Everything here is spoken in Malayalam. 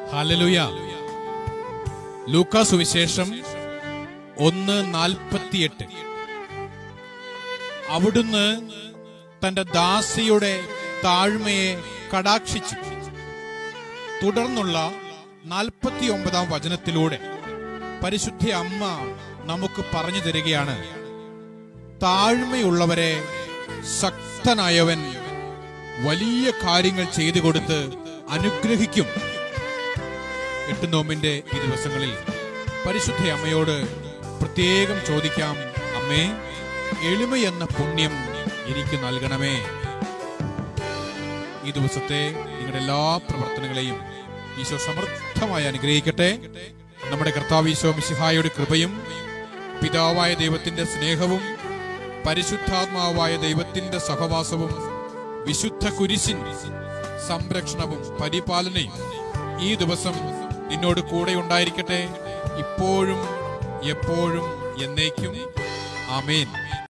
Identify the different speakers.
Speaker 1: ഹല്ലേലൂയ ലൂക്കാ സുവിശേഷം ഒന്ന് നാൽപ്പത്തിയെട്ട് അവിടുന്ന് തന്റെ ദാസിയുടെ താഴ്മയെ കടാക്ഷിച്ചു തുടർന്നുള്ള നാൽപ്പത്തി ഒമ്പതാം വചനത്തിലൂടെ പരിശുദ്ധ അമ്മ നമുക്ക് പറഞ്ഞു തരികയാണ് താഴ്മയുള്ളവരെ ശക്തനായവൻ വലിയ കാര്യങ്ങൾ ചെയ്തു കൊടുത്ത് അനുഗ്രഹിക്കും എട്ട് നോമ്പിന്റെ ഈ ദിവസങ്ങളിൽ പരിശുദ്ധ അമ്മയോട് പ്രത്യേകം ചോദിക്കാം അമ്മേ എളിമയെന്ന പുണ്യം എനിക്ക് നൽകണമേ ഈ ദിവസത്തെ നിങ്ങളുടെ എല്ലാ പ്രവർത്തനങ്ങളെയും ഈശോ സമൃദ്ധമായി അനുഗ്രഹിക്കട്ടെ നമ്മുടെ കർത്താവ് ഈശോ മിശിഹായുടെ കൃപയും പിതാവായ ദൈവത്തിന്റെ സ്നേഹവും പരിശുദ്ധാത്മാവായ ദൈവത്തിന്റെ സഹവാസവും വിശുദ്ധ കുരിശിൻ സംരക്ഷണവും പരിപാലനയും ഈ ദിവസം നിന്നോട് കൂടെ ഉണ്ടായിരിക്കട്ടെ ഇപ്പോഴും എപ്പോഴും എന്നേക്കും ആമേൻ